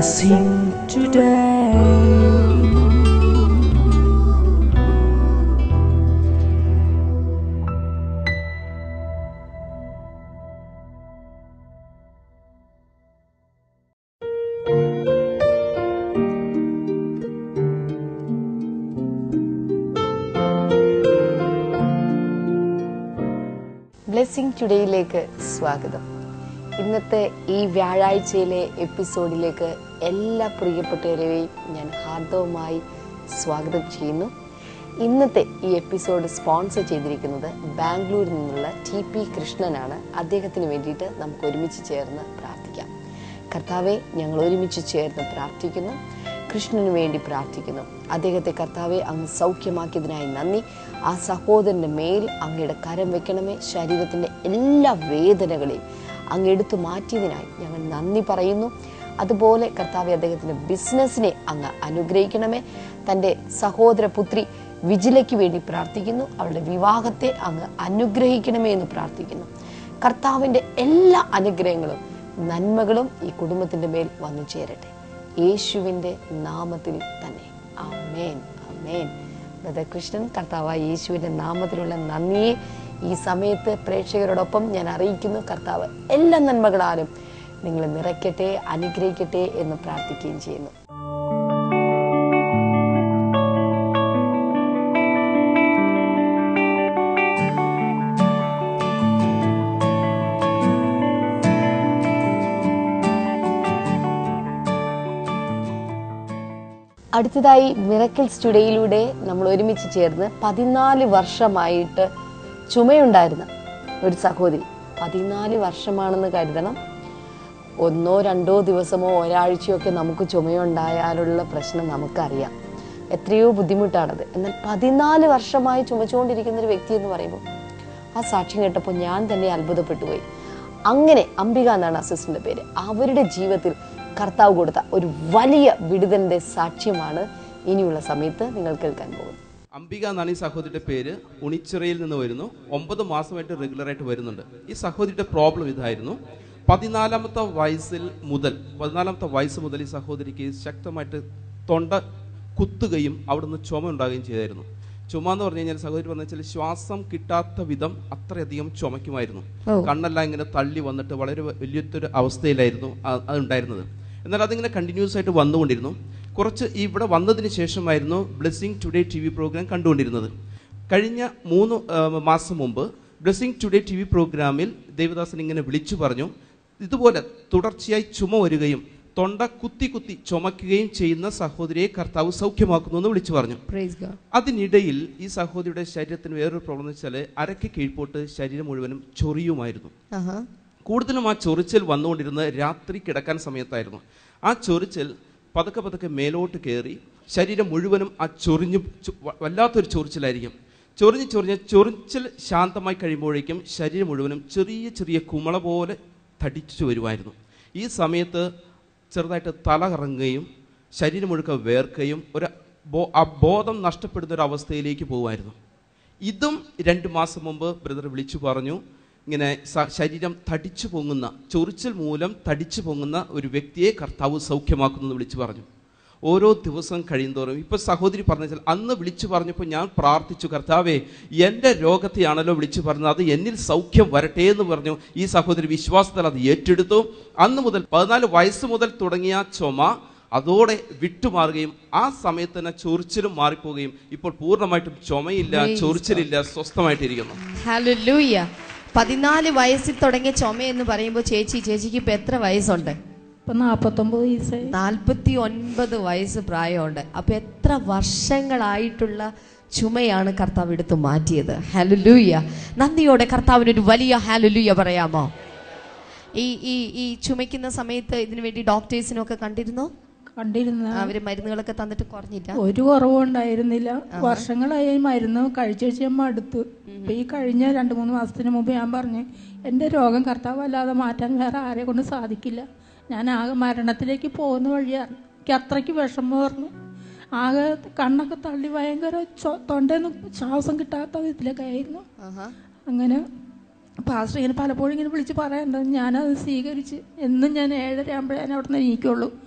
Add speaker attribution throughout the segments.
Speaker 1: blessing today.
Speaker 2: Blessing ടുഡേയിലേക്ക് സ്വാഗതം ഇന്നത്തെ ഈ വ്യാഴാഴ്ചയിലെ എപ്പിസോഡിലേക്ക് എല്ലാ പ്രിയപ്പെട്ടവരെയും ഞാൻ ഹാർദവമായി സ്വാഗതം ചെയ്യുന്നു ഇന്നത്തെ ഈ എപ്പിസോഡ് സ്പോൺസർ ചെയ്തിരിക്കുന്നത് ബാംഗ്ലൂരിൽ നിന്നുള്ള ടി പി കൃഷ്ണനാണ് അദ്ദേഹത്തിന് വേണ്ടിയിട്ട് നമുക്ക് ഒരുമിച്ച് ചേർന്ന് പ്രാർത്ഥിക്കാം കർത്താവെ ഞങ്ങൾ ഒരുമിച്ച് ചേർന്ന് പ്രാർത്ഥിക്കുന്നു കൃഷ്ണന് വേണ്ടി പ്രാർത്ഥിക്കുന്നു അദ്ദേഹത്തെ കർത്താവെ അങ്ങ് സൗഖ്യമാക്കിയതിനായി നന്ദി ആ സഹോദരൻ്റെ മേൽ അങ്ങയുടെ കരം വെക്കണമേ ശരീരത്തിൻ്റെ എല്ലാ വേദനകളെയും അങ്ങ് എടുത്തു മാറ്റിയതിനായി ഞങ്ങൾ നന്ദി പറയുന്നു അതുപോലെ കർത്താവെ അദ്ദേഹത്തിൻ്റെ ബിസിനസ്സിനെ അങ്ങ് അനുഗ്രഹിക്കണമേ തൻ്റെ സഹോദര പുത്രി വിജിലയ്ക്ക് വേണ്ടി പ്രാർത്ഥിക്കുന്നു അവളുടെ വിവാഹത്തെ അങ്ങ് അനുഗ്രഹിക്കണമേ എന്ന് പ്രാർത്ഥിക്കുന്നു കർത്താവിൻ്റെ എല്ലാ അനുഗ്രഹങ്ങളും നന്മകളും ഈ കുടുംബത്തിൻ്റെ മേൽ വന്നു ചേരട്ടെ യേശുവിൻ്റെ നാമത്തിൽ തന്നെ അമേൻ അമേൻ ബ്രദർ കൃഷ്ണൻ കർത്താവായ യേശുവിൻ്റെ നാമത്തിലുള്ള നന്ദിയെ ഈ സമയത്ത് പ്രേക്ഷകരോടൊപ്പം ഞാൻ അറിയിക്കുന്നു കർത്താവ് എല്ലാ നന്മകളാലും നിങ്ങൾ നിറയ്ക്കട്ടെ അനുഗ്രഹിക്കട്ടെ എന്ന് പ്രാർത്ഥിക്കുകയും ചെയ്യുന്നു അടുത്തതായി മിറക്കിൾ സ്റ്റുഡിയോയിലൂടെ നമ്മൾ ഒരുമിച്ച് ചേർന്ന് പതിനാല് വർഷമായിട്ട് ചുമയുണ്ടായിരുന്ന ഒരു സഹോദരി പതിനാല് വർഷമാണെന്ന് കരുതണം ഒന്നോ രണ്ടോ ദിവസമോ ഒരാഴ്ചയോ ഒക്കെ നമുക്ക് ചുമയുണ്ടായാലുള്ള പ്രശ്നം നമുക്കറിയാം എത്രയോ ബുദ്ധിമുട്ടാണത് എന്നാൽ പതിനാല് വർഷമായി ചുമച്ചുകൊണ്ടിരിക്കുന്ന ഒരു വ്യക്തി എന്ന് പറയുമ്പോൾ ആ സാക്ഷ്യം കേട്ടപ്പോൾ ഞാൻ തന്നെ അത്ഭുതപ്പെട്ടു പോയി അങ്ങനെ അംബിക എന്നാണ് അസിസ്റ്റന്റ് പേര് അവരുടെ ജീവിതത്തിൽ കർത്താവ് കൊടുത്ത ഒരു വലിയ വിടുതലിന്റെ സാക്ഷ്യമാണ് ഇനിയുള്ള സമയത്ത് നിങ്ങൾ കേൾക്കാൻ പോകുന്നത്
Speaker 3: അംബിക എന്നാണ് ഈ സഹോദരിയുടെ പേര് ഉണിച്ചിറയിൽ നിന്ന് വരുന്നു ഒമ്പത് മാസമായിട്ട് റെഗുലറായിട്ട് വരുന്നുണ്ട് ഈ സഹോദരിയുടെ പ്രോബ്ലം ഇതായിരുന്നു പതിനാലാമത്തെ വയസ്സിൽ മുതൽ പതിനാലാമത്തെ വയസ്സ് മുതൽ ഈ സഹോദരിക്ക് ശക്തമായിട്ട് തൊണ്ട കുത്തുകയും അവിടുന്ന് ചുമ ഉണ്ടാകുകയും ചെയ്തായിരുന്നു ചുമ എന്ന് പറഞ്ഞു കഴിഞ്ഞാൽ സഹോദരി പറഞ്ഞു വെച്ചാൽ ശ്വാസം കിട്ടാത്ത വിധം അത്രയധികം ചുമയ്ക്കുമായിരുന്നു കണ്ണെല്ലാം ഇങ്ങനെ തള്ളി വന്നിട്ട് വളരെ വലിയൊരു അവസ്ഥയിലായിരുന്നു ആ- അതുണ്ടായിരുന്നത് എന്നാൽ അതിങ്ങനെ കണ്ടിന്യൂസ് ആയിട്ട് വന്നുകൊണ്ടിരുന്നു കുറച്ച് ഇവിടെ വന്നതിന് ശേഷമായിരുന്നു ബ്ലെസ്സിങ് ടുഡേ ടി വി പ്രോഗ്രാം കണ്ടുകൊണ്ടിരുന്നത് കഴിഞ്ഞ മൂന്ന് ആ, മാസം മുമ്പ് ബ്ലെസ്സിങ് ടുഡേ ടി വി പ്രോഗ്രാമിൽ ദേവദാസൻ ഇങ്ങനെ വിളിച്ചു പറഞ്ഞു ഇതുപോലെ തുടർച്ചയായി ചുമ വരികയും തൊണ്ട കുത്തി കുത്തി ചുമക്കുകയും ചെയ്യുന്ന സഹോദരിയെ കർത്താവ് സൗഖ്യമാക്കുന്നു എന്ന് വിളിച്ചു പറഞ്ഞു അതിനിടയിൽ ഈ സഹോദരിയുടെ ശരീരത്തിന് വേറൊരു പ്രോബ്ലം എന്ന് വെച്ചാൽ അരക്ക് കീഴ്പോട്ട് ശരീരം മുഴുവനും ചൊറിയുമായിരുന്നു കൂടുതലും ആ ചൊറിച്ചിൽ വന്നുകൊണ്ടിരുന്നത് രാത്രി കിടക്കാൻ സമയത്തായിരുന്നു ആ ചൊറിച്ചിൽ പതുക്കെ പതുക്കെ മേലോട്ട് കയറി ശരീരം മുഴുവനും ആ ചൊറിഞ്ഞു ചൊ- വ- വല്ലാത്തൊരു ചൊറിച്ചിലായിരിക്കും ചൊറിഞ്ഞ് ചൊറിഞ്ഞ് ചൊറിച്ചിൽ ശാന്തമായി കഴിയുമ്പോഴേക്കും ശരീരം മുഴുവനും ചെറിയ ചെറിയ കുമള പോലെ തടിച്ചു വരുമായിരുന്നു ഈ സമയത്ത് ചെറുതായിട്ട് തല കറങ്ങുകയും ശരീരം മുഴുക്ക വേർക്കുകയും ഒരു ബോ- ആ ബോധം നഷ്ടപ്പെടുന്ന ഒരു അവസ്ഥയിലേക്ക് പോകുമായിരുന്നു ഇതും രണ്ട് മാസം മുമ്പ് ബ്രദർ വിളിച്ചു പറഞ്ഞു ഇങ്ങനെ സ- ശരീരം തടിച്ചു പൊങ്ങുന്ന ചൊറിച്ചിൽ മൂലം തടിച്ചു പൊങ്ങുന്ന ഒരു വ്യക്തിയെ കർത്താവ് സൗഖ്യമാക്കുന്നു എന്ന് വിളിച്ചു പറഞ്ഞു ഓരോ ദിവസം കഴിയുന്തോറും ഇപ്പൊ സഹോദരി പറഞ്ഞാൽ അന്ന് വിളിച്ചു പറഞ്ഞപ്പോൾ ഞാൻ പ്രാർത്ഥിച്ചു കർത്താവേ എൻ്റെ രോഗത്തെയാണല്ലോ വിളിച്ചു പറഞ്ഞത് അത് എന്നിൽ സൗഖ്യം വരട്ടെ എന്ന് പറഞ്ഞു ഈ സഹോദരി വിശ്വാസത്തിൽ അത് ഏറ്റെടുത്തു അന്ന് മുതൽ പതിനാല് വയസ്സ് മുതൽ തുടങ്ങിയ ചുമ അതോടെ വിട്ടുമാറുകയും ആ സമയത്ത് തന്നെ ചൊറിച്ചിലും മാറിപ്പോവുകയും ഇപ്പോൾ പൂർണ്ണമായിട്ടും ചുമയില്ല ചൊറിച്ചിലില്ല സ്വസ്ഥമായിട്ടിരിക്കുന്നു
Speaker 4: ഹല്ലേലൂയ പതിനാല് വയസ്സിൽ തുടങ്ങിയ ചുമ എന്ന് പറയുമ്പോൾ ചേച്ചി ചേച്ചിക്ക് ഇപ്പൊ എത്ര വയസ്സുണ്ട്
Speaker 5: ഇപ്പൊ നാപ്പത്തൊമ്പത് വയസ്സായി
Speaker 4: നാൽപ്പത്തി ഒൻപത് വയസ്സ് പ്രായമുണ്ട് അപ്പൊ എത്ര വർഷങ്ങളായിട്ടുള്ള ചുമയാണ് കർത്താവ് എടുത്തു മാറ്റിയത് ഹലലൂയ നന്ദിയോടെ കർത്താവിന് ഒരു വലിയ ഹലലൂയ പറയാമോ ഈ ഈ ഈ ചുമയ്ക്കുന്ന സമയത്ത് ഇതിനു വേണ്ടി ഡോക്ടേഴ്സിനൊക്കെ കണ്ടിരുന്നോ
Speaker 5: കണ്ടിരുന്ന
Speaker 4: അവര് മരുന്നുകളൊക്കെ തന്നിട്ട് കുറഞ്ഞില്ല
Speaker 5: ഒരു കുറവും ഉണ്ടായിരുന്നില്ല വർഷങ്ങളായി ഈ മരുന്ന് കഴിച്ചു കഴിച്ച് ഞാൻ മടുത്തു ഇപ്പൊ ഈ കഴിഞ്ഞ രണ്ട് മൂന്ന് മാസത്തിന് മുമ്പ് ഞാൻ പറഞ്ഞു എൻ്റെ രോഗം കർത്താവ് അല്ലാതെ മാറ്റാൻ വേറെ ആരെ കൊണ്ട് സാധിക്കില്ല ഞാൻ ആകെ മരണത്തിലേക്ക് പോകുന്ന വഴിയാണ് എനിക്ക് അത്രയ്ക്ക് വിഷമം പറഞ്ഞു ആകെ കണ്ണൊക്കെ തള്ളി ഭയങ്കര ചൊ- തൊണ്ടയിൽ നിന്ന് ശ്വാസം കിട്ടാത്ത വിധത്തിലൊക്കെ ആയിരുന്നു
Speaker 4: ആഹാ.
Speaker 5: അങ്ങനെ പാസ്റ്റർ ഇങ്ങനെ പലപ്പോഴും ഇങ്ങനെ വിളിച്ച് പറയാറുണ്ട് ഞാനത് സ്വീകരിച്ച് എന്നും ഞാൻ ഏഴര ആകുമ്പോഴേ ഞാൻ അവിടെ നിന്ന് എണീക്കുള്ളൂ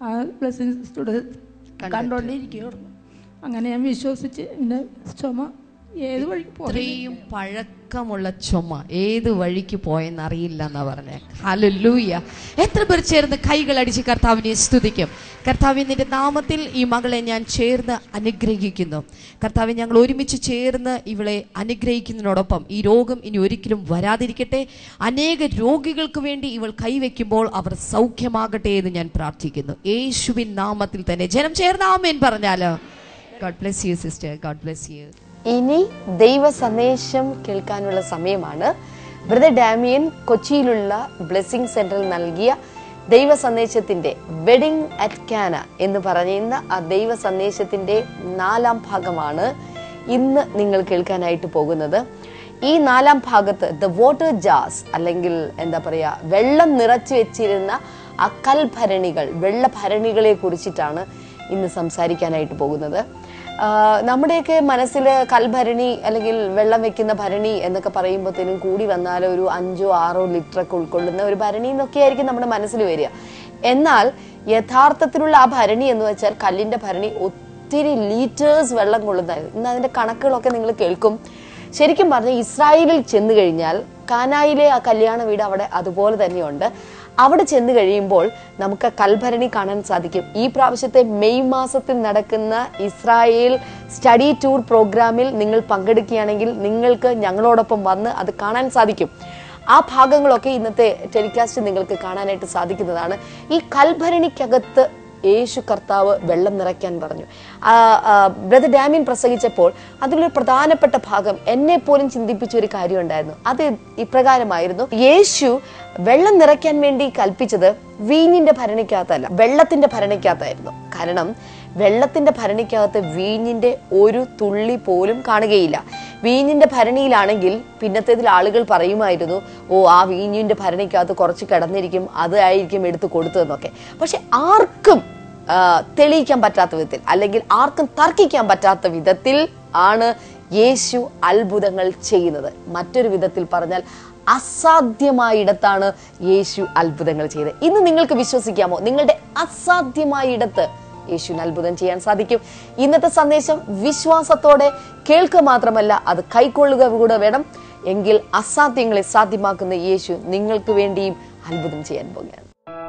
Speaker 5: ആ ബ്ലെസ്സിങ്സ് കണ്ടോണ്ടിരിക്കുകയായിരുന്നു അങ്ങനെ ഞാൻ വിശ്വസിച്ച് എൻ്റെ ചുമ ഏത് വഴിക്ക് പോകും
Speaker 4: ഇത്രയും പഴക്കമുള്ള ചുമ ഏത് വഴിക്ക് പോയെന്ന് അറിയില്ല എന്നാ പറഞ്ഞേ ഹല്ലേലൂയ എത്ര പേർ ചേർന്ന് കൈകളടിച്ച് കർത്താവിനെ സ്തുതിക്കും കർത്താവിന്റെ നാമത്തിൽ ഈ മകളെ ഞാൻ ചേർന്ന് അനുഗ്രഹിക്കുന്നു കർത്താവ് ഞങ്ങൾ ഒരുമിച്ച് ചേർന്ന് ഇവളെ അനുഗ്രഹിക്കുന്നതിനോടൊപ്പം ഈ രോഗം ഇനി ഒരിക്കലും വരാതിരിക്കട്ടെ അനേക രോഗികൾക്ക് വേണ്ടി ഇവൾ കൈവയ്ക്കുമ്പോൾ അവർ സൗഖ്യമാകട്ടെ എന്ന് ഞാൻ പ്രാർത്ഥിക്കുന്നു യേശുവിൻ നാമത്തിൽ തന്നെ ജനം ചേർന്ന് ആമേൻ പറഞ്ഞാലോ God bless you sister God bless you
Speaker 2: ഇനി ദൈവ സന്ദേശം കേൾക്കാനുള്ള സമയമാണ് ബ്രദർ ഡാമിയൻ കൊച്ചിയിലുള്ള ബ്ലെസ്സിംഗ് സെന്ററിൽ നൽകിയ ദൈവ സന്ദേശത്തിന്റെ വെഡിങ് അറ്റ് കാന എന്ന് പറയുന്ന ആ ദൈവ സന്ദേശത്തിന്റെ നാലാം ഭാഗമാണ് ഇന്ന് നിങ്ങൾ കേൾക്കാനായിട്ട് പോകുന്നത് ഈ നാലാം ഭാഗത്ത് ദ വാട്ടർ ജാസ് അല്ലെങ്കിൽ എന്താ പറയാ വെള്ളം നിറച്ചു വെച്ചിരുന്ന ആ കൽഭരണികൾ വെള്ളഭരണികളെ കുറിച്ചിട്ടാണ് ഇന്ന് സംസാരിക്കാനായിട്ട് പോകുന്നത് ആ, നമ്മുടെയൊക്കെ മനസ്സിൽ കൽഭരണി അല്ലെങ്കിൽ വെള്ളം വെക്കുന്ന ഭരണി എന്നൊക്കെ പറയുമ്പോഴത്തേനും കൂടി വന്നാൽ ഒരു അഞ്ചോ ആറോ ലിറ്റർ ഒക്കെ ഉൾക്കൊള്ളുന്ന ഒരു ഭരണി എന്നൊക്കെ ആയിരിക്കും നമ്മുടെ മനസ്സിൽ വരിക എന്നാൽ യഥാർത്ഥത്തിലുള്ള ആ ഭരണി എന്ന് വെച്ചാൽ കല്ലിന്റെ ഭരണി ഒത്തിരി ലീറ്റേഴ്സ് വെള്ളം കൊള്ളുന്നതായിരുന്നു ഇന്ന് അതിന്റെ കണക്കുകളൊക്കെ നിങ്ങൾ കേൾക്കും ശരിക്കും പറഞ്ഞാൽ ഇസ്രായേലിൽ ചെന്ന് കഴിഞ്ഞാൽ കാനായിലെ ആ കല്യാണ വീട് അവിടെ അതുപോലെ തന്നെയുണ്ട് അവിടെ ചെന്ന് കഴിയുമ്പോൾ നമുക്ക് ആ കൽഭരണി കാണാൻ സാധിക്കും ഈ പ്രാവശ്യത്തെ മെയ് മാസത്തിൽ നടക്കുന്ന ഇസ്രായേൽ സ്റ്റഡി ടൂർ പ്രോഗ്രാമിൽ നിങ്ങൾ പങ്കെടുക്കുകയാണെങ്കിൽ നിങ്ങൾക്ക് ഞങ്ങളോടൊപ്പം വന്ന് അത് കാണാൻ സാധിക്കും ആ ഭാഗങ്ങളൊക്കെ ഇന്നത്തെ ടെലികാസ്റ്റ് നിങ്ങൾക്ക് കാണാനായിട്ട് സാധിക്കുന്നതാണ് ഈ കൽഭരണിക്കകത്ത് യേശു കർത്താവ് വെള്ളം നിറയ്ക്കാൻ പറഞ്ഞു ആ, ആ, ബ്രദർ ഡാമിൻ പ്രസംഗിച്ചപ്പോൾ അതിലൊരു പ്രധാനപ്പെട്ട ഭാഗം എന്നെ പോലും ചിന്തിപ്പിച്ച ഒരു കാര്യം ഉണ്ടായിരുന്നു അത് ഇപ്രകാരമായിരുന്നു യേശു വെള്ളം നിറയ്ക്കാൻ വേണ്ടി കൽപ്പിച്ചത് വീഞ്ഞിന്റെ ഭരണിക്കകത്തല്ല വെള്ളത്തിന്റെ ഭരണിക്കകത്തായിരുന്നു കാരണം വെള്ളത്തിന്റെ ഭരണിക്കകത്ത് വീഞ്ഞിന്റെ ഒരു തുള്ളി പോലും കാണുകയില്ല വീഞ്ഞിന്റെ ഭരണിയിലാണെങ്കിൽ പിന്നത്തേതിൽ ആളുകൾ പറയുമായിരുന്നു ഓ ആ വീഞ്ഞിന്റെ ഭരണിക്കകത്ത് കുറച്ച് കിടന്നിരിക്കും അത് ആയിരിക്കും എടുത്ത് കൊടുത്തതെന്നൊക്കെ പക്ഷെ ആർക്കും ആ, തെളിയിക്കാൻ പറ്റാത്ത വിധത്തിൽ അല്ലെങ്കിൽ ആർക്കും തർക്കിക്കാൻ പറ്റാത്ത വിധത്തിൽ ആണ് യേശു അത്ഭുതങ്ങൾ ചെയ്യുന്നത് മറ്റൊരു വിധത്തിൽ പറഞ്ഞാൽ അസാധ്യമായ ഇടത്താണ് യേശു അത്ഭുതങ്ങൾ ചെയ്തത് ഇന്ന് നിങ്ങൾക്ക് വിശ്വസിക്കാമോ നിങ്ങളുടെ അസാധ്യമായ ഇടത്ത് യേശുവിന് അത്ഭുതം ചെയ്യാൻ സാധിക്കും ഇന്നത്തെ സന്ദേശം വിശ്വാസത്തോടെ കേൾക്കുക മാത്രമല്ല അത് കൈക്കൊള്ളുക കൂടെ വേണം എങ്കിൽ അസാധ്യങ്ങളെ സാധ്യമാക്കുന്ന യേശു നിങ്ങൾക്ക് വേണ്ടിയും അത്ഭുതം ചെയ്യാൻ പോകുകയാണ്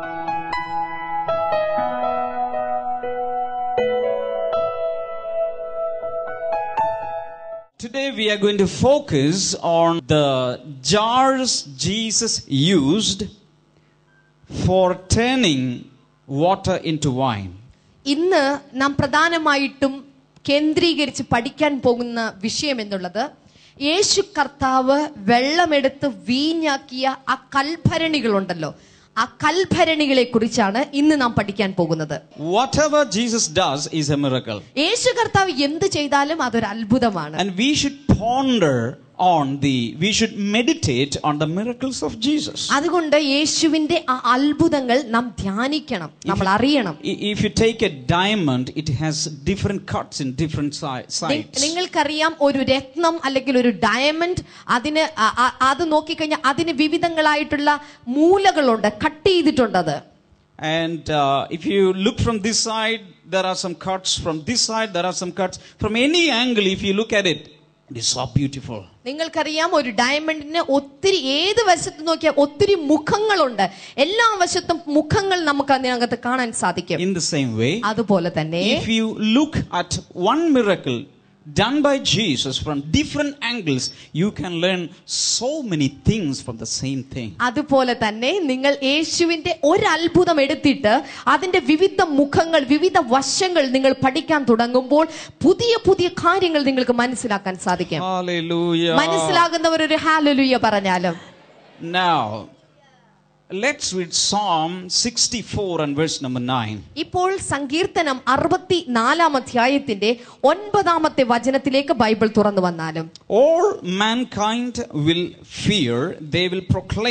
Speaker 6: Today we are going to focus on the jars Jesus used for turning water into wine.
Speaker 4: ഇന്ന് നാം പ്രധാനമായിട്ടും കേന്ദ്രീകരിച്ച് പഠിക്കാൻ പോകുന്ന വിഷയം എന്നുള്ളത് യേശു കർത്താവ് വെള്ളമെടുത്ത് വീഞ്ഞാക്കിയ ആ കൽഭരണികളുണ്ടല്ലോ ആ കൽഭരണികളെ കുറിച്ചാണ് ഇന്ന് നാം പഠിക്കാൻ പോകുന്നത്
Speaker 6: Whatever Jesus does is a miracle.
Speaker 4: യേശു കർത്താവ് എന്ത് ചെയ്താലും അതൊരു അത്ഭുതമാണ്
Speaker 6: And we should ponder on the, we should meditate on the miracles of Jesus.
Speaker 4: അതുകൊണ്ട് യേശുവിന്റെ ആ അത്ഭുതങ്ങൾ നാം ധ്യാനിക്കണം നമ്മൾ അറിയണം
Speaker 6: I- If you take a diamond, it has different cuts in different si-
Speaker 4: നി-
Speaker 6: sides.
Speaker 4: നിങ്ങൾക്കറിയാം ഒരു രത്നം അല്ലെങ്കിൽ ഒരു ഡയമണ്ട് അതിന് അ- അ- അത് നോക്കിക്കഴിഞ്ഞാൽ അതിന് വിവിധങ്ങളായിട്ടുള്ള മൂലകളുണ്ട് കട്ട് ചെയ്തിട്ടുണ്ട് അത്
Speaker 6: And uh, if you look from this side, there are some cuts. From this side, there are some cuts. From any angle, if you look at it, it is so beautiful.
Speaker 4: നിങ്ങൾക്കറിയാം ഒരു ഡയമണ്ടിന് ഒത്തിരി ഏത് വശത്ത് നോക്കിയാൽ ഒത്തിരി മുഖങ്ങളുണ്ട് എല്ലാ വശത്തും മുഖങ്ങൾ നമുക്ക് അതിനകത്ത് കാണാൻ സാധിക്കും
Speaker 6: In the same way,
Speaker 4: അതുപോലെ തന്നെ
Speaker 6: if you look at one miracle done by Jesus from different angles, you can learn so many things from the same thing.
Speaker 4: അതുപോലെ തന്നെ നിങ്ങൾ യേശുവിന്റെ ഒരു അത്ഭുതം എടുത്തിട്ട് അതിന്റെ വിവിധ മുഖങ്ങൾ വിവിധ വശങ്ങൾ നിങ്ങൾ പഠിക്കാൻ തുടങ്ങുമ്പോൾ പുതിയ പുതിയ കാര്യങ്ങൾ നിങ്ങൾക്ക് മനസ്സിലാക്കാൻ സാധിക്കും
Speaker 6: Hallelujah.
Speaker 4: മനസ്സിലാകുന്നവർ ഒരു ഹാലലുയ പറഞ്ഞാലും
Speaker 6: Now, let's read Psalm 64 and verse number 9.
Speaker 4: ഇപ്പോൾ സങ്കീർത്തനം അറുപത്തി നാലാം അധ്യായത്തിന്റെ ഒൻപതാമത്തെ വചനത്തിലേക്ക് ബൈബിൾ തുറന്നു വന്നാലും
Speaker 6: All mankind will fear, they will proclaim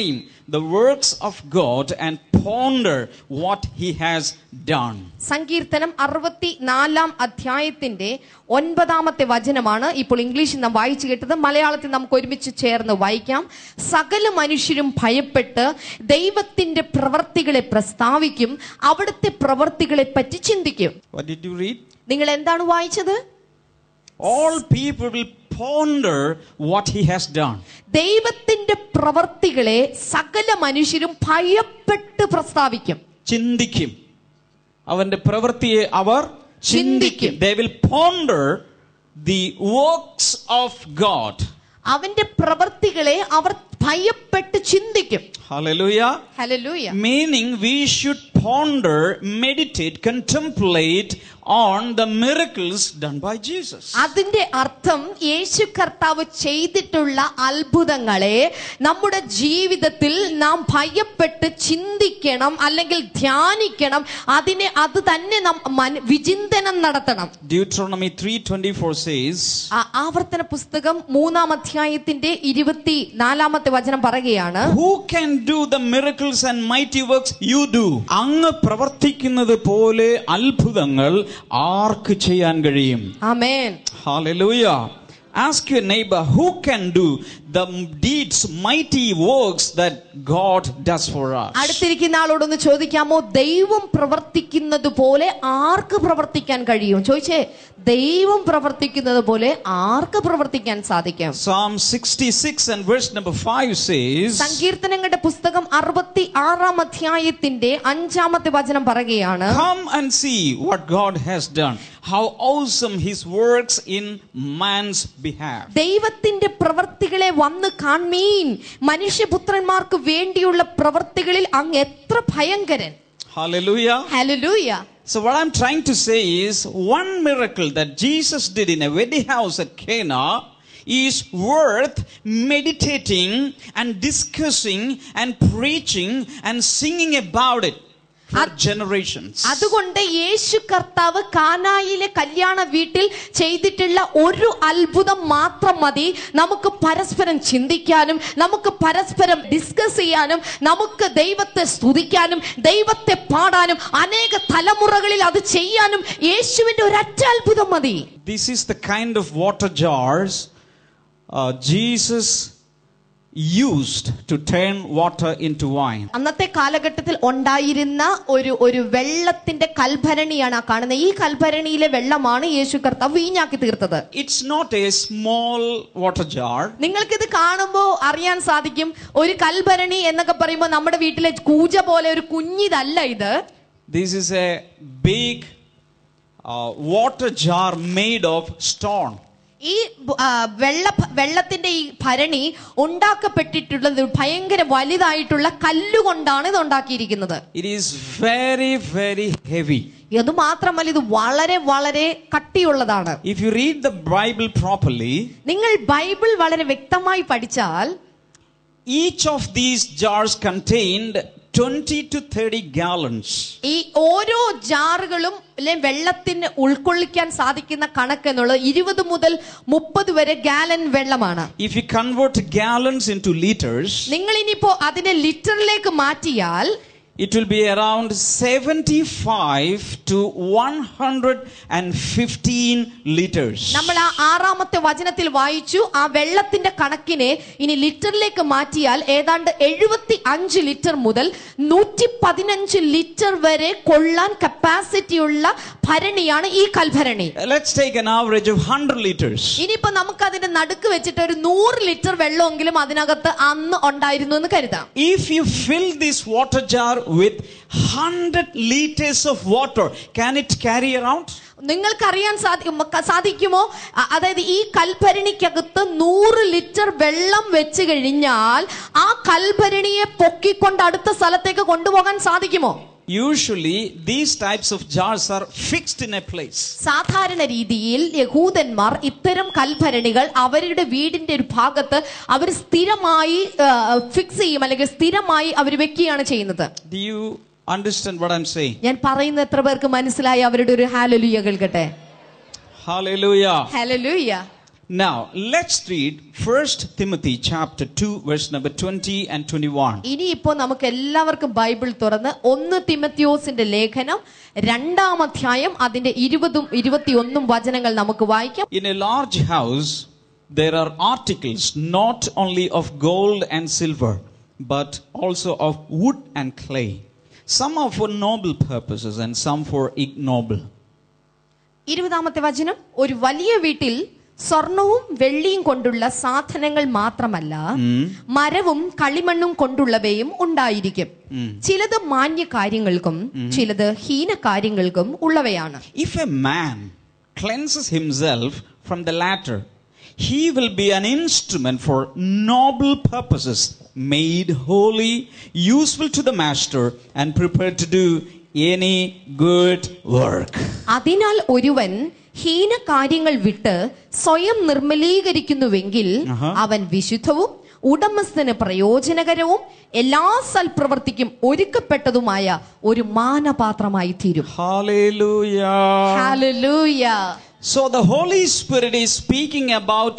Speaker 6: the works of God and ponder what He has done.
Speaker 4: സങ്കീർത്തനം അറുപത്തി നാലാം അധ്യായത്തിന്റെ ഒൻപതാമത്തെ വചനമാണ് ഇപ്പോൾ ഇംഗ്ലീഷിൽ നാം വായിച്ചു കേട്ടത് മലയാളത്തിൽ നമുക്ക് ഒരുമിച്ച് ചേർന്ന് വായിക്കാം സകല മനുഷ്യരും ഭയപ്പെട്ട് ദൈവത്തിന്റെ പ്രവർത്തികളെ പ്രസ്താവിക്കും അവിടുത്തെ പ്രവർത്തികളെ പറ്റി ചിന്തിക്കും
Speaker 6: What did you read?
Speaker 4: നിങ്ങൾ എന്താണ് വായിച്ചത്
Speaker 6: All people will ponder what He has done.
Speaker 4: ദൈവത്തിന്റെ പ്രവർത്തികളെ സകല മനുഷ്യരും ഭയപ്പെട്ട് പ്രസ്താവിക്കും
Speaker 6: ചിന്തിക്കും അവന്റെ പ്രവൃത്തിയെ അവർ ചിന്തിക്കും they will ponder the works of God
Speaker 4: അവന്റെ പ്രവർത്തികളെ അവർ ഭയപ്പെട്ട് ചിന്തിക്കും
Speaker 6: ഹല്ലേലൂയ
Speaker 4: ഹല്ലേലൂയ
Speaker 6: meaning we should ponder meditate contemplate on the miracles done by jesus
Speaker 4: അതിന്റെ അർത്ഥം യേശു കർത്താവ് ചെയ്തിട്ടുള്ള അത്ഭുതങ്ങളെ നമ്മുടെ ജീവിതത്തിൽ നാം ഭയപ്പെട്ട് ചിന്തിക്കണം അല്ലെങ്കിൽ ധ്യാനിക്കണം അതിനെ അത് തന്നെ നാം മന- വിചിന്തനം നടത്തണം
Speaker 6: deuteronomy 3:24 says
Speaker 4: ആ ആവർത്തന പുസ്തകം മൂന്നാം അധ്യായത്തിന്റെ ഇരുപത്തി നാലാമത്തെ വചനം പറയുകയാണ്
Speaker 6: who can do the miracles and mighty works you do അങ്ങ് പ്രവർത്തിക്കുന്നത് പോലെ അത്ഭുതങ്ങൾ ആർക്ക് ചെയ്യാൻ കഴിയും
Speaker 4: ആമേൻ
Speaker 6: Hallelujah. Ask your neighbor who can do the deeds, mighty works that God does for us.
Speaker 4: അടുത്തിരിക്കുന്ന ആളോടൊന്ന് ചോദിക്കാമോ ദൈവം പ്രവർത്തിക്കുന്നത് പോലെ ആർക്ക് പ്രവർത്തിക്കാൻ കഴിയും ചോദിച്ചേ ദൈവം പ്രവർത്തിക്കുന്നത് പോലെ ആർക്ക് പ്രവർത്തിക്കാൻ സാധിക്കും
Speaker 6: Psalm 66 and verse number 5 says,
Speaker 4: സങ്കീർത്തനങ്ങളുടെ പുസ്തകം അറുപത്തി ആറാം അധ്യായത്തിന്റെ അഞ്ചാമത്തെ വചനം പറയുകയാണ്
Speaker 6: Come and see what God has done, how awesome His works in man's behalf.
Speaker 4: ദൈവത്തിന്റെ പ്രവർത്തികളെ വന്ന് കാൺമീൻ മനുഷ്യപുത്രന്മാർക്ക് വേണ്ടിയുള്ള പ്രവർത്തികളിൽ അങ്ങ് എത്ര ഭയങ്കരൻ
Speaker 6: Hallelujah.
Speaker 4: ഹല്ലേലൂയ
Speaker 6: So, what I'm trying to say is one miracle that Jesus did in a wedding house at Cana is worth meditating and discussing and preaching and singing about it for generations.
Speaker 4: അതുകൊണ്ട് യേശു കർത്താവ് കാനായിലെ കല്യാണ വീട്ടിൽ ചെയ്തിട്ടുള്ള ഒരു അത്ഭുതം മാത്രം മതി നമുക്ക് പരസ്പരം ചിന്തിക്കാനും നമുക്ക് പരസ്പരം ഡിസ്കസ് ചെയ്യാനും നമുക്ക് ദൈവത്തെ സ്തുതിക്കാനും ദൈവത്തെ പാടാനും അനേക തലമുറകളിൽ അത് ചെയ്യാനും യേശുവിന്റെ ഒരൊറ്റ അത്ഭുതം മതി
Speaker 6: This is the kind of water jars uh, Jesus used to turn water into wine.
Speaker 4: അന്നത്തെ കാലഘട്ടത്തിൽ ഉണ്ടായിരുന്ന ഒരു ഒരു വെള്ളത്തിന്റെ കൽഭരണിയാണ് ആ കാണുന്നത് ഈ കൽഭരണിയിലെ വെള്ളമാണ് യേശു കർത്താവ് വീഞ്ഞാക്കി തീർത്തത്
Speaker 6: It's not a small water jar.
Speaker 4: നിങ്ങൾക്കിത് കാണുമ്പോൾ അറിയാൻ സാധിക്കും ഒരു കൽഭരണി എന്നൊക്കെ പറയുമ്പോൾ നമ്മുടെ വീട്ടിലെ കൂജ പോലെ ഒരു കുഞ്ഞിതല്ല ഇത്
Speaker 6: This is a big uh, water jar made of stone.
Speaker 4: ഈ ആ, വെള്ള വെള്ളത്തിന്റെ ഈ ഭരണി ഉണ്ടാക്കപ്പെട്ടിട്ടുള്ളത് ഭയങ്കര വലുതായിട്ടുള്ള കല്ലുകൊണ്ടാണ് ഇത് ഉണ്ടാക്കിയിരിക്കുന്നത്
Speaker 6: It is very, very heavy.
Speaker 4: ഇത് മാത്രമല്ല ഇത് വളരെ വളരെ കട്ടിയുള്ളതാണ്
Speaker 6: If you read the Bible properly,
Speaker 4: നിങ്ങൾ ബൈബിൾ വളരെ വ്യക്തമായി പഠിച്ചാൽ
Speaker 6: each of these jars contained 20 to 30 gallons.
Speaker 4: ഈ ഓരോ ജാറുകളും അല്ലെ വെള്ളത്തിന് ഉൾക്കൊള്ളിക്കാൻ സാധിക്കുന്ന കണക്ക് എന്നുള്ളത് ഇരുപത് മുതൽ മുപ്പത് വരെ ഗാലൻ വെള്ളമാണ്
Speaker 6: If you convert gallons into liters,
Speaker 4: നിങ്ങൾ ഇനിയിപ്പോ അതിനെ ലിറ്ററിലേക്ക് മാറ്റിയാൽ
Speaker 6: it will be around 75 to 115 liters.
Speaker 4: നമ്മൾ ആ ആറാമത്തെ വചനത്തിൽ വായിച്ചു ആ വെള്ളത്തിന്റെ കണക്കിനെ ഇനി ലിറ്ററിലേക്ക് മാറ്റിയാൽ ഏതാണ്ട് എഴുപത്തി അഞ്ച് ലിറ്റർ മുതൽ നൂറ്റി പതിനഞ്ച് ലിറ്റർ വരെ കൊള്ളാൻ കപ്പാസിറ്റി ഉള്ള ഭരണിയാണ് ഈ കൽഭരണി
Speaker 6: Let's take an average of 100 liters.
Speaker 4: ഇനിയിപ്പോ നമുക്ക് അതിന്റെ നടുക്ക് വെച്ചിട്ട് ഒരു നൂറ് ലിറ്റർ വെള്ളമെങ്കിലും അതിനകത്ത് അന്ന് ഉണ്ടായിരുന്നു എന്ന് കരുതാം
Speaker 6: If you fill this water jar with 100 liters of water, can it carry around?
Speaker 4: നിങ്ങൾക്കറിയാൻ സാധിക്കും സാധിക്കുമോ അ- അതായത് ഈ കൽഭരണിക്കകത്ത് നൂറ് ലിറ്റർ വെള്ളം വെച്ച് കഴിഞ്ഞാൽ ആ കൽഭരണിയെ പൊക്കിക്കൊണ്ട് അടുത്ത സ്ഥലത്തേക്ക് കൊണ്ടുപോകാൻ സാധിക്കുമോ
Speaker 6: Usually, these types of jars are fixed in a place.
Speaker 4: സാധാരണ രീതിയിൽ യഹൂദന്മാർ ഇത്തരം കൽഭരണികൾ അവരുടെ വീടിന്റെ ഒരു ഭാഗത്ത് അവർ സ്ഥിരമായി ഫിക്സ് ചെയ്യും അല്ലെങ്കിൽ സ്ഥിരമായി അവർ വെക്കുകയാണ് ചെയ്യുന്നത്
Speaker 6: Do you understand what I'm saying?
Speaker 4: ഞാൻ പറയുന്ന എത്ര പേർക്ക് മനസ്സിലായി അവരുടെ ഒരു ഹാലലുയ കേൾക്കട്ടെ
Speaker 6: Hallelujah.
Speaker 4: Hallelujah
Speaker 6: Now, let's read 1 Timothy chapter 2 verse number 20 and 21.
Speaker 4: ഇനിയിപ്പോ നമുക്ക് എല്ലാവർക്കും ബൈബിൾ തുറന്ന് ഒന്ന് തിമത്യോസിന്റെ ലേഖനം രണ്ടാം അധ്യായം അതിന്റെ ഇരുപതും ഇരുപത്തിയൊന്നും വചനങ്ങൾ നമുക്ക് വായിക്കാം
Speaker 6: In a large house, there are articles not only of gold and silver, but also of wood and clay. Some are for noble purposes and some for ignoble.
Speaker 4: ഇരുപതാമത്തെ വചനം ഒരു വലിയ വീട്ടിൽ സ്വർണവും വെള്ളിയും കൊണ്ടുള്ള സാധനങ്ങൾ മാത്രമല്ല മരവും കളിമണ്ണും കൊണ്ടുള്ളവയും ഉണ്ടായിരിക്കും ചിലത് മാന്യ കാര്യങ്ങൾക്കും ചിലത് ഹീന കാര്യങ്ങൾക്കും ഉള്ളവയാണ്
Speaker 6: If a man cleanses himself from the latter, he will be an instrument for noble purposes, made holy, useful to the master, and prepared to do any good work.
Speaker 4: അതിനാൽ ഒരുവൻ ഹീന കാര്യങ്ങൾ വിട്ട് സ്വയം നിർമ്മലീകരിക്കുന്നുവെങ്കിൽ അവൻ വിശുദ്ധവും ഉടമസ്ഥന് പ്രയോജനകരവും എല്ലാ സൽപ്രവർത്തിക്കും ഒരുക്കപ്പെട്ടതുമായ ഒരു മാനപാത്രമായി തീരും
Speaker 6: Hallelujah.
Speaker 4: Hallelujah.
Speaker 6: So the Holy Spirit is speaking about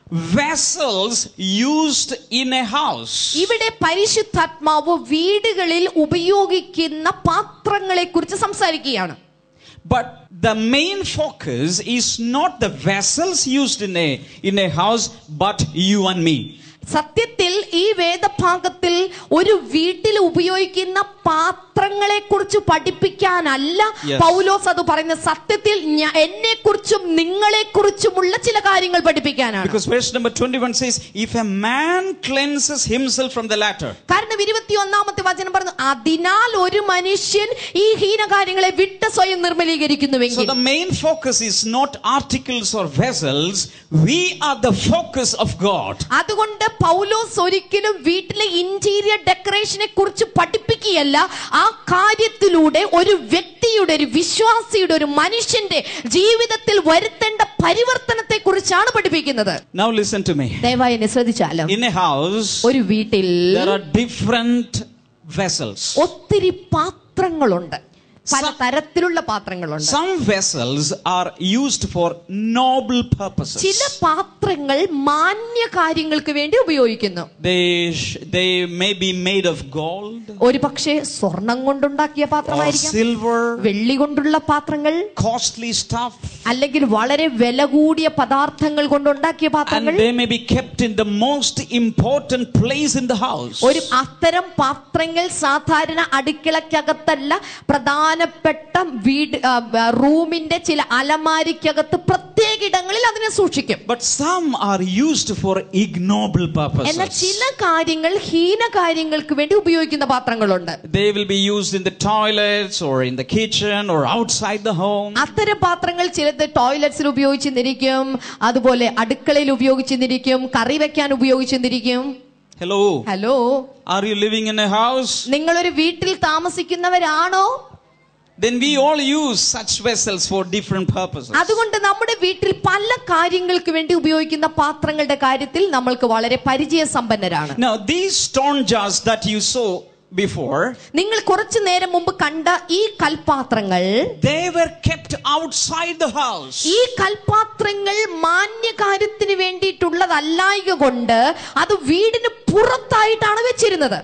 Speaker 6: vessels used in a house.
Speaker 4: ഇവിടെ പരിശുദ്ധാത്മാവ് വീടുകളിൽ ഉപയോഗിക്കുന്ന പാത്രങ്ങളെ കുറിച്ച് സംസാരിക്കുകയാണ്
Speaker 6: But the main focus is not the vessels used in a, in a house, but you and me.
Speaker 4: സത്യത്തിൽ ഈ വേദഭാഗത്തിൽ ഒരു വീട്ടിൽ ഉപയോഗിക്കുന്ന പാത്രങ്ങളെ കുറിച്ച് പഠിപ്പിക്കാനല്ല
Speaker 6: Yes.
Speaker 4: പൗലോസ് അത് പറയുന്ന സത്യത്തിൽ എന്നെ കുറിച്ചും നിങ്ങളെ കുറിച്ചുമുള്ള ചില കാര്യങ്ങൾ പഠിപ്പിക്കാനാണ്
Speaker 6: Because verse number 21 says, If a man cleanses himself from the latter,
Speaker 4: കാരണം ഇരുപത്തിയൊന്നാമത്തെ വചനം പറഞ്ഞു അതിനാൽ ഒരു മനുഷ്യൻ ഈ ഹീനകാര്യങ്ങളെ വിട്ട് സ്വയം
Speaker 6: so
Speaker 4: നിർമ്മലീകരിക്കുന്നുവെങ്കിൽ
Speaker 6: the main focus is not articles or vessels, we are the focus of God.
Speaker 4: അതുകൊണ്ട് പൗലോസ് ഒരിക്കലും വീട്ടിലെ ഇന്റീരിയർ ഡെക്കറേഷനെ കുറിച്ച് പഠിപ്പിക്കുകയല്ല ആ കാര്യത്തിലൂടെ ഒരു വ്യക്തിയുടെ ഒരു വിശ്വാസിയുടെ ഒരു മനുഷ്യന്റെ ജീവിതത്തിൽ വരുത്തേണ്ട പരിവർത്തനത്തെ കുറിച്ചാണ് പഠിപ്പിക്കുന്നത്
Speaker 6: Now listen to me.
Speaker 4: ദയവായി എന്നെ ശ്രദ്ധിച്ചാലോ
Speaker 6: In a house,
Speaker 4: ഒരു വീട്ടിൽ
Speaker 6: there are different vessels.
Speaker 4: ഒത്തിരി പാത്രങ്ങളുണ്ട് പല തരത്തിലുള്ള പാത്രങ്ങളുണ്ട്
Speaker 6: Some vessels are used for noble purposes.
Speaker 4: ചില പാത്രങ്ങൾ മാന്യ കാര്യങ്ങൾക്ക് വേണ്ടി ഉപയോഗിക്കുന്നു
Speaker 6: They, sh- they may be made of gold
Speaker 4: ഒരു പക്ഷേ സ്വർണം കൊണ്ടുണ്ടാക്കിയ
Speaker 6: or
Speaker 4: പാത്രമായിരിക്കാം
Speaker 6: silver,
Speaker 4: വെള്ളി കൊണ്ടുള്ള പാത്രങ്ങൾ
Speaker 6: costly stuff,
Speaker 4: അല്ലെങ്കിൽ വളരെ വില കൂടിയ പദാർത്ഥങ്ങൾ കൊണ്ടുണ്ടാക്കിയ
Speaker 6: and
Speaker 4: പാത്രങ്ങൾ
Speaker 6: they may be kept in the most important place in the house.
Speaker 4: ഒരു അത്തരം പാത്രങ്ങൾ സാധാരണ അടുക്കളക്കകത്തല്ല പ്രധാനപ്പെട്ട വീട് ആ, ആ, റൂമിന്റെ ചില അലമാരിക്കകത്ത് പ്രത്യേക ഇടങ്ങളിൽ അതിനെ സൂക്ഷിക്കും
Speaker 6: But some are used for ignoble
Speaker 4: എന്നാൽ
Speaker 6: purposes.
Speaker 4: ചില കാര്യങ്ങൾ ഹീന കാര്യങ്ങൾക്ക് വേണ്ടി ഉപയോഗിക്കുന്ന പാത്രങ്ങളുണ്ട്
Speaker 6: They will be used in the toilets or in the kitchen or outside the home.
Speaker 4: അത്തരം പാത്രങ്ങൾ ചിലത് ടോയ്ലറ്റ്സിൽ ഉപയോഗിച്ചെന്നിരിക്കും അതുപോലെ അടുക്കളയിൽ ഉപയോഗിച്ചെന്നിരിക്കും കറി വെക്കാൻ ഉപയോഗിച്ചെന്നിരിക്കും
Speaker 6: Hello.
Speaker 4: Hello
Speaker 6: Are you living in a house?
Speaker 4: നിങ്ങളൊരു വീട്ടിൽ താമസിക്കുന്നവരാണോ
Speaker 6: Then we all use such vessels for different purposes.
Speaker 4: അതുകൊണ്ട് നമ്മുടെ വീട്ടിൽ പല കാര്യങ്ങൾക്ക് വേണ്ടി ഉപയോഗിക്കുന്ന പാത്രങ്ങളുടെ കാര്യത്തിൽ നമ്മൾക്ക് വളരെ പരിചയസമ്പന്നരാണ്
Speaker 6: Now, these stone jars that you saw before,
Speaker 4: നിങ്ങൾ കുറച്ചു നേരം മുമ്പ് കണ്ട ഈ കൽപാത്രങ്ങൾ
Speaker 6: they were kept outside the house.
Speaker 4: ഈ കൽപാത്രങ്ങൾ മാന്യ കാര്യത്തിന് വേണ്ടിയിട്ടുള്ളതല്ലായക കൊണ്ട് അത് വീടിന് പുറത്തായിട്ടാണ് വെച്ചിരുന്നത്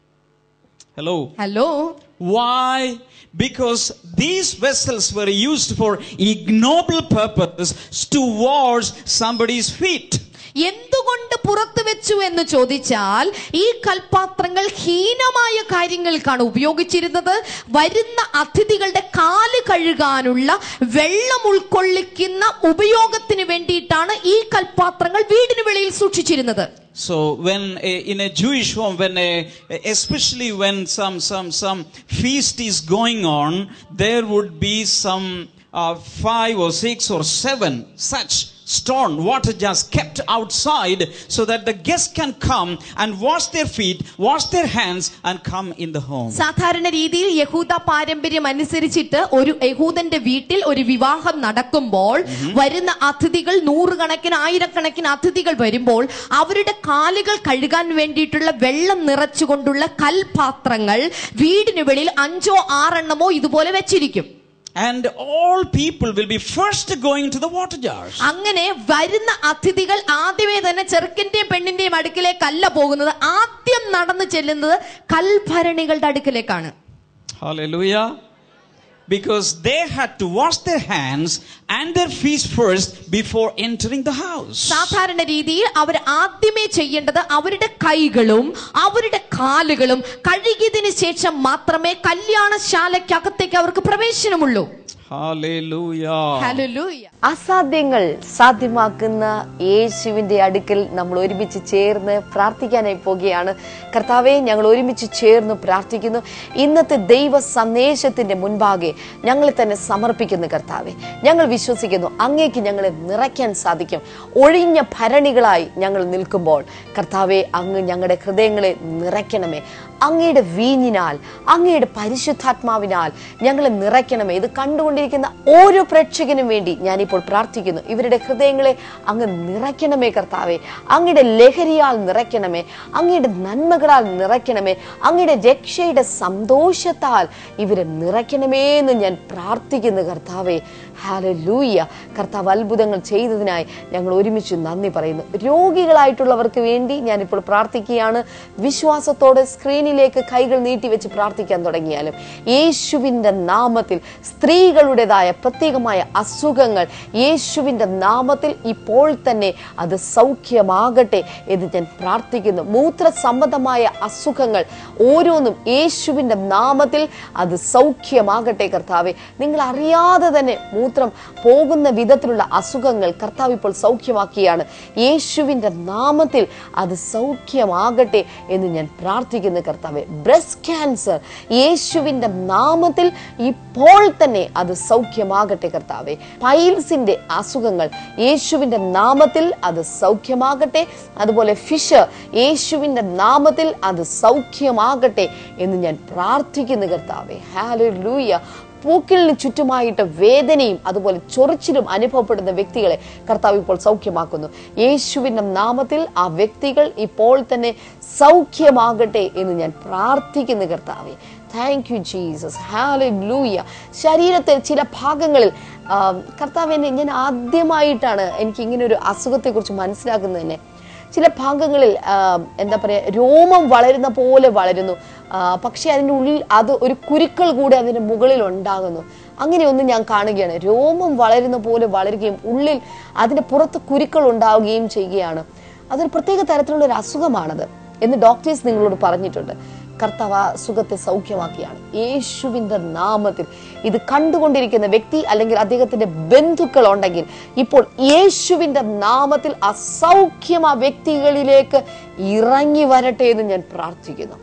Speaker 6: Hello.
Speaker 4: Hello
Speaker 6: Why? Because these vessels were used for ignoble purpose to wash somebody's feet.
Speaker 4: എന്തുകൊണ്ട് പുറത്തു വെച്ചു എന്ന് ചോദിച്ചാൽ ഈ കൽപാത്രങ്ങൾ ഹീനമായ കാര്യങ്ങൾക്കാണ് ഉപയോഗിച്ചിരുന്നത് വരുന്ന അതിഥികളുടെ കാല് കഴുകാനുള്ള വെള്ളം ഉൾക്കൊള്ളിക്കുന്ന ഉപയോഗത്തിന് വേണ്ടിയിട്ടാണ് ഈ കൽപാത്രങ്ങൾ വീടിന് വെളിയിൽ സൂക്ഷിച്ചിരുന്നത്
Speaker 6: So when a, in a Jewish home, when a, especially when some some some feast is going on, there would be some uh, five or six or seven such stone water jars kept outside so that the guests can come and wash their feet, wash their hands, and come in the home.
Speaker 4: സാധാരണ രീതിയിൽ യഹൂദ പാരമ്പര്യം അനുസരിച്ചിട്ട് ഒരു യഹൂദന്റെ വീട്ടിൽ ഒരു വിവാഹം നടക്കുമ്പോൾ വരുന്ന അതിഥികൾ നൂറുകണക്കിന് ആയിരക്കണക്കിന് അതിഥികൾ വരുമ്പോൾ അവരുടെ കാലുകൾ കഴുകാൻ വേണ്ടിയിട്ടുള്ള വെള്ളം നിറച്ചുകൊണ്ടുള്ള കൽപാത്രങ്ങൾ വീടിന് വെളിയിൽ അഞ്ചോ ആറെണ്ണമോ ഇതുപോലെ വെച്ചിരിക്കും
Speaker 6: and all people will be first going to the water jars.
Speaker 4: അങ്ങനെ വരുന്ന അതിഥികൾ ആദ്യമേ തന്നെ ചെറുക്കന്റെയും പെണ്ണിന്റെയും അടുക്കിലേക്കല്ല പോകുന്നത് ആദ്യം നടന്നു ചെല്ലുന്നത് കൽഭരണികളുടെ അടുക്കിലേക്കാണ്
Speaker 6: Hallelujah. Because they had to wash their hands and their feet first before entering the house.
Speaker 4: സാധാരണ രീതിയിൽ അവർ ആദ്യമേ ചെയ്യേണ്ടത് അവരുടെ കൈകളും അവരുടെ കാലുകളും കഴുകിയതിനു ശേഷം മാത്രമേ കല്യാണശാലയ്ക്കകത്തേക്ക് അവർക്ക് പ്രവേശനമുള്ളൂ
Speaker 6: Hallelujah.
Speaker 4: ഹല്ലേലൂയ.
Speaker 2: അസാധ്യങ്ങൾ സാധ്യമാക്കുന്ന യേശുവിന്റെ അടുക്കൽ നമ്മൾ ഒരുമിച്ച് ചേർന്ന് പ്രാർത്ഥിക്കാനായി പോകുകയാണ് കർത്താവെ ഞങ്ങൾ ഒരുമിച്ച് ചേർന്ന് പ്രാർത്ഥിക്കുന്നു ഇന്നത്തെ ദൈവ സന്ദേശത്തിന്റെ മുൻപാകെ ഞങ്ങളെ തന്നെ സമർപ്പിക്കുന്നു കർത്താവെ ഞങ്ങൾ വിശ്വസിക്കുന്നു അങ്ങേക്ക് ഞങ്ങളെ നിറയ്ക്കാൻ സാധിക്കും ഒഴിഞ്ഞ ഭരണികളായി ഞങ്ങൾ നിൽക്കുമ്പോൾ കർത്താവെ അങ്ങ് ഞങ്ങളുടെ ഹൃദയങ്ങളെ നിറയ്ക്കണമേ അങ്ങയുടെ വീഞ്ഞിനാൽ അങ്ങയുടെ പരിശുദ്ധാത്മാവിനാൽ ഞങ്ങളെ നിറയ്ക്കണമേ ഇത് കണ്ടുകൊണ്ടിരിക്കുന്ന ഓരോ പ്രേക്ഷകനും വേണ്ടി ഞാനിപ്പോൾ പ്രാർത്ഥിക്കുന്നു ഇവരുടെ ഹൃദയങ്ങളെ അങ്ങ് നിറയ്ക്കണമേ കർത്താവെ അങ്ങയുടെ ലഹരിയാൽ നിറയ്ക്കണമേ അങ്ങയുടെ നന്മകളാൽ നിറയ്ക്കണമേ അങ്ങയുടെ രക്ഷയുടെ സന്തോഷത്താൽ ഇവരെ നിറയ്ക്കണമേ എന്ന് ഞാൻ പ്രാർത്ഥിക്കുന്നു കർത്താവെ ഹാലലൂയ കർത്താവ് അത്ഭുതങ്ങൾ ചെയ്തതിനായി ഞങ്ങൾ ഒരുമിച്ച് നന്ദി പറയുന്നു രോഗികളായിട്ടുള്ളവർക്ക് വേണ്ടി ഞാനിപ്പോൾ പ്രാർത്ഥിക്കുകയാണ് വിശ്വാസത്തോടെ സ്ക്രീനിലേക്ക് കൈകൾ നീട്ടിവെച്ച് പ്രാർത്ഥിക്കാൻ തുടങ്ങിയാലും യേശുവിൻ്റെ നാമത്തിൽ സ്ത്രീകളുടേതായ പ്രത്യേകമായ അസുഖങ്ങൾ യേശുവിൻ്റെ നാമത്തിൽ ഇപ്പോൾ തന്നെ അത് സൗഖ്യമാകട്ടെ എന്ന് ഞാൻ പ്രാർത്ഥിക്കുന്നു മൂത്ര സംബന്ധമായ അസുഖങ്ങൾ ഓരോന്നും യേശുവിൻ്റെ നാമത്തിൽ അത് സൗഖ്യമാകട്ടെ കർത്താവെ നിങ്ങൾ അറിയാതെ തന്നെ മൂത്രം പോകുന്ന വിധത്തിലുള്ള അസുഖങ്ങൾ കർത്താവ് ഇപ്പോൾ സൗഖ്യമാക്കിയാണ് യേശുവിൻ്റെ നാമത്തിൽ അത് സൗഖ്യമാകട്ടെ എന്ന് ഞാൻ പ്രാർത്ഥിക്കുന്നു കർത്താവെ ബ്രസ്റ്റ് ക്യാൻസർ യേശുവിൻ്റെ നാമത്തിൽ ഇപ്പോൾ തന്നെ അത് സൗഖ്യമാകട്ടെ കർത്താവെ പൈൽസിന്റെ അസുഖങ്ങൾ യേശുവിൻ്റെ നാമത്തിൽ അത് സൗഖ്യമാകട്ടെ അതുപോലെ ഫിഷ് യേശുവിൻ്റെ നാമത്തിൽ അത് സൗഖ്യമാകട്ടെ എന്ന് ഞാൻ പ്രാർത്ഥിക്കുന്നു കർത്താവെ ഹാലൂയ പൂക്കിളിന് ചുറ്റുമായിട്ട് വേദനയും അതുപോലെ ചൊറിച്ചിലും അനുഭവപ്പെടുന്ന വ്യക്തികളെ കർത്താവ് ഇപ്പോൾ സൗഖ്യമാക്കുന്നു യേശുവിൻ്റെ നാമത്തിൽ ആ വ്യക്തികൾ ഇപ്പോൾ തന്നെ സൗഖ്യമാകട്ടെ എന്ന് ഞാൻ പ്രാർത്ഥിക്കുന്നു കർത്താവെ താങ്ക് യു ജീസസ് ഹാലൂയ ശരീരത്തിൽ ചില ഭാഗങ്ങളിൽ ആ, കർത്താവിനെ ഞാൻ ആദ്യമായിട്ടാണ് എനിക്ക് ഇങ്ങനെ ഒരു അസുഖത്തെക്കുറിച്ച് മനസ്സിലാക്കുന്നത് തന്നെ ചില ഭാഗങ്ങളിൽ ആ, എന്താ പറയുക രോമം വളരുന്ന പോലെ വളരുന്നു ആ, പക്ഷേ അതിൻ്റെ ഉള്ളിൽ അത് ഒരു കുരുക്കൾ കൂടെ അതിൻ്റെ മുകളിൽ ഉണ്ടാകുന്നു അങ്ങനെയൊന്നും ഞാൻ കാണുകയാണ് രോമം വളരുന്ന പോലെ വളരുകയും ഉള്ളിൽ അതിൻ്റെ പുറത്ത് കുരുക്കൾ ഉണ്ടാവുകയും ചെയ്യുകയാണ് അതൊരു പ്രത്യേക തരത്തിലുള്ള ഒരു അസുഖമാണത് എന്ന് ഡോക്ടേഴ്സ് നിങ്ങളോട് പറഞ്ഞിട്ടുണ്ട് കർത്താവ് ആ സുഖത്തെ സൗഖ്യമാക്കിയാണ് യേശുവിൻ്റെ നാമത്തിൽ ഇത് കണ്ടുകൊണ്ടിരിക്കുന്ന വ്യക്തി അല്ലെങ്കിൽ അദ്ദേഹത്തിന്റെ ബന്ധുക്കൾ ഉണ്ടെങ്കിൽ ഇപ്പോൾ യേശുവിൻ്റെ നാമത്തിൽ അസൗഖ്യം ആ വ്യക്തികളിലേക്ക് ഇറങ്ങി വരട്ടെ എന്ന് ഞാൻ പ്രാർത്ഥിക്കുന്നു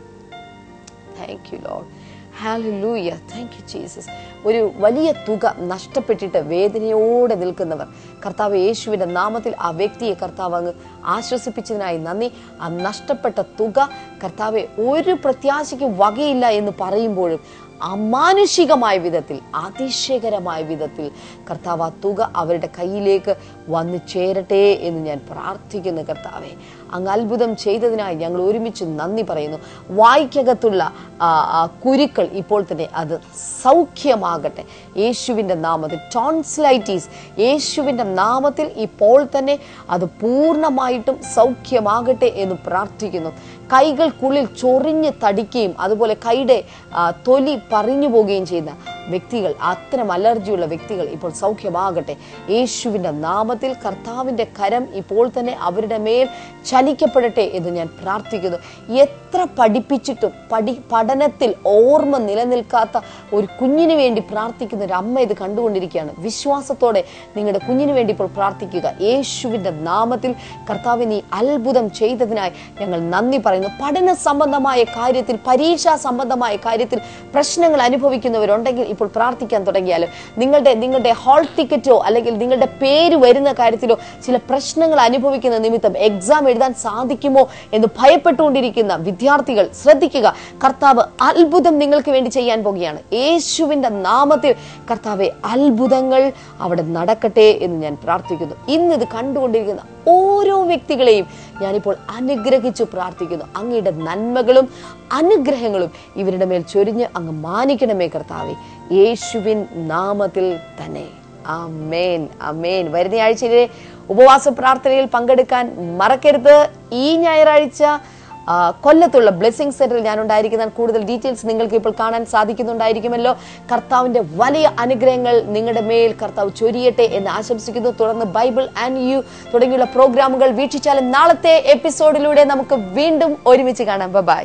Speaker 2: thank you Lord hallelujah thank you Jesus ഒരു വലിയ തുക നഷ്ടപ്പെട്ടിട്ട് വേദനയോടെ നിൽക്കുന്നവർ കർത്താവ് യേശുവിൻ്റെ നാമത്തിൽ ആ വ്യക്തിയെ കർത്താവ് അങ്ങ് ആശ്വസിപ്പിച്ചതിനായി നന്ദി ആ നഷ്ടപ്പെട്ട തുക കർത്താവെ ഒരു പ്രത്യാശയ്ക്കും വകയില്ല എന്ന് പറയുമ്പോഴും അമാനുഷികമായ വിധത്തിൽ അതിശയകരമായ വിധത്തിൽ കർത്താവ് ആ തുക അവരുടെ കയ്യിലേക്ക് വന്നു ചേരട്ടെ എന്ന് ഞാൻ പ്രാർത്ഥിക്കുന്നു കർത്താവെ അങ്ങ് അത്ഭുതം ചെയ്തതിനായി ഞങ്ങൾ ഒരുമിച്ച് നന്ദി പറയുന്നു വായിക്കകത്തുള്ള ആ, ആ കുരുക്കൾ ഇപ്പോൾ തന്നെ അത് സൗഖ്യമാകട്ടെ യേശുവിൻ്റെ നാമത്തിൽ ടോൺസ്ലൈറ്റീസ് യേശുവിൻ്റെ നാമത്തിൽ ഇപ്പോൾ തന്നെ അത് പൂർണ്ണമായിട്ടും സൗഖ്യമാകട്ടെ എന്ന് പ്രാർത്ഥിക്കുന്നു കൈകൾക്കുള്ളിൽ ചൊറിഞ്ഞ് തടിക്കുകയും അതുപോലെ കൈയുടെ ആ, തൊലി പറഞ്ഞു പോവുകയും ചെയ്യുന്ന വ്യക്തികൾ അത്തരം അലർജിയുള്ള വ്യക്തികൾ ഇപ്പോൾ സൗഖ്യമാകട്ടെ യേശുവിൻ്റെ നാമത്തിൽ കർത്താവിൻ്റെ കരം ഇപ്പോൾ തന്നെ അവരുടെ മേൽ ചലിക്കപ്പെടട്ടെ എന്ന് ഞാൻ പ്രാർത്ഥിക്കുന്നു എത്ര പഠിപ്പിച്ചിട്ടും പഠി പഠനത്തിൽ ഓർമ്മ നിലനിൽക്കാത്ത ഒരു കുഞ്ഞിന് വേണ്ടി പ്രാർത്ഥിക്കുന്ന ഒരു അമ്മ ഇത് കണ്ടുകൊണ്ടിരിക്കുകയാണ് വിശ്വാസത്തോടെ നിങ്ങളുടെ കുഞ്ഞിന് വേണ്ടി ഇപ്പോൾ പ്രാർത്ഥിക്കുക യേശുവിൻ്റെ നാമത്തിൽ കർത്താവ് നീ അത്ഭുതം ചെയ്തതിനായി ഞങ്ങൾ നന്ദി പറയുന്നു പഠന സംബന്ധമായ കാര്യത്തിൽ പരീക്ഷാ സംബന്ധമായ കാര്യത്തിൽ പ്രശ്നങ്ങൾ അനുഭവിക്കുന്നവരുണ്ടെങ്കിൽ ഇപ്പോൾ പ്രാർത്ഥിക്കാൻ തുടങ്ങിയാലും നിങ്ങളുടെ നിങ്ങളുടെ ഹാൾ ടിക്കറ്റോ അല്ലെങ്കിൽ നിങ്ങളുടെ പേര് വരുന്ന കാര്യത്തിലോ ചില പ്രശ്നങ്ങൾ അനുഭവിക്കുന്ന നിമിത്തം എക്സാം എഴുതാൻ സാധിക്കുമോ എന്ന് ഭയപ്പെട്ടുകൊണ്ടിരിക്കുന്ന വിദ്യാർത്ഥികൾ ശ്രദ്ധിക്കുക കർത്താവ് അത്ഭുതം നിങ്ങൾക്ക് വേണ്ടി ചെയ്യാൻ പോകുകയാണ് യേശുവിന്റെ നാമത്തിൽ കർത്താവെ അത്ഭുതങ്ങൾ അവിടെ നടക്കട്ടെ എന്ന് ഞാൻ പ്രാർത്ഥിക്കുന്നു ഇന്ന് ഇത് കണ്ടുകൊണ്ടിരിക്കുന്ന ഓരോ വ്യക്തികളെയും ഞാനിപ്പോൾ അനുഗ്രഹിച്ചു പ്രാർത്ഥിക്കുന്നു അങ്ങയുടെ നന്മകളും അനുഗ്രഹങ്ങളും ഇവരുടെ മേൽ ചൊരിഞ്ഞ് അങ്ങ് മാനിക്കണമേ കർത്താവെ യേശുവിൻ നാമത്തിൽ തന്നെ അമേൻ അമേൻ വരുന്ന ആഴ്ചയിലെ ഉപവാസ പ്രാർത്ഥനയിൽ പങ്കെടുക്കാൻ മറക്കരുത് ഈ ഞായറാഴ്ച ആ, കൊല്ലത്തുള്ള ബ്ലെസ്സിംഗ് സെന്ററിൽ ഞാൻ ഉണ്ടായിരിക്കുന്ന കൂടുതൽ ഡീറ്റെയിൽസ് നിങ്ങൾക്ക് ഇപ്പോൾ കാണാൻ സാധിക്കുന്നുണ്ടായിരിക്കുമല്ലോ കർത്താവിന്റെ വലിയ അനുഗ്രഹങ്ങൾ നിങ്ങളുടെ മേൽ കർത്താവ് ചൊരിയട്ടെ എന്ന് ആശംസിക്കുന്നു തുടർന്ന് ബൈബിൾ ആൻഡ് യു തുടങ്ങിയുള്ള പ്രോഗ്രാമുകൾ വീക്ഷിച്ചാലും നാളത്തെ എപ്പിസോഡിലൂടെ നമുക്ക് വീണ്ടും ഒരുമിച്ച് കാണാം bye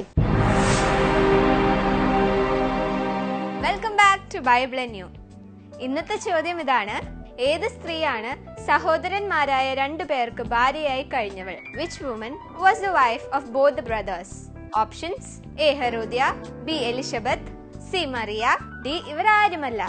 Speaker 7: welcome back to Bible new ഇന്നത്തെ ചോദ്യം ഇതാണ് ഏത് സ്ത്രീയാണ് സഹോദരന്മാരായ രണ്ടു പേർക്ക് ഭാര്യയായി കഴിഞ്ഞവൾ which woman was the wife of both the brothers options A ഹെറോദ്യ ബി എലിസബത്ത് സി മറിയ ഡി ഇവരാരുമല്ല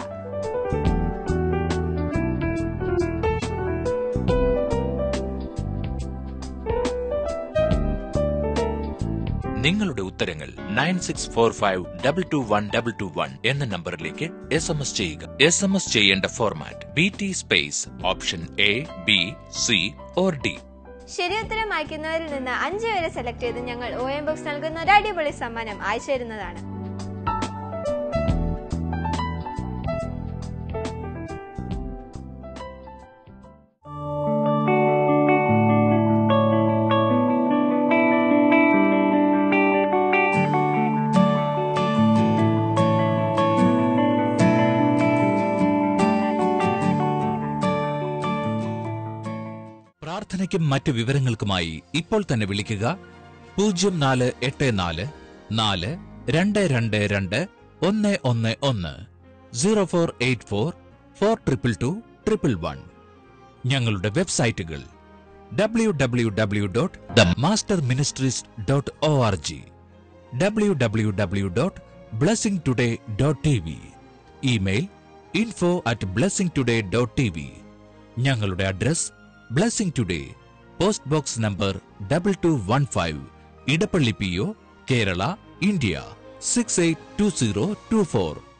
Speaker 8: നിങ്ങളുടെ ഉത്തരങ്ങൾ nine six four five double two one double two one എന്ന നമ്പറിലേക്ക് എസ് എം എസ് ചെയ്യുക എസ് എം എസ് ചെയ്യേണ്ട format B T space option A B C or D
Speaker 7: ശരിയുത്തരം അയക്കുന്നവരിൽ നിന്ന് അഞ്ച് പേരെ സെലക്ട് ചെയ്ത് ഞങ്ങൾ ഒ എം ബോക്സ് നൽകുന്ന ഒരു അടിപൊളി സമ്മാനം അയച്ചു തരുന്നതാണ്
Speaker 8: പ്രാർത്ഥനയ്ക്കും മറ്റ് വിവരങ്ങൾക്കുമായി ഇപ്പോൾ തന്നെ വിളിക്കുക പൂജ്യം നാല് എട്ട് നാല് നാല് രണ്ട് രണ്ട് രണ്ട് ഒന്ന് ഒന്ന് ഒന്ന് zero four eight four four triple two triple one ഞങ്ങളുടെ വെബ്സൈറ്റുകൾ W W W dot the Master Ministries dot O R G W W W dot Blessing Today dot T V email info at Blessing Today dot T V ഞങ്ങളുടെ address Blessing Today post box number double two one five Edappally P O Kerala India six eight two zero two four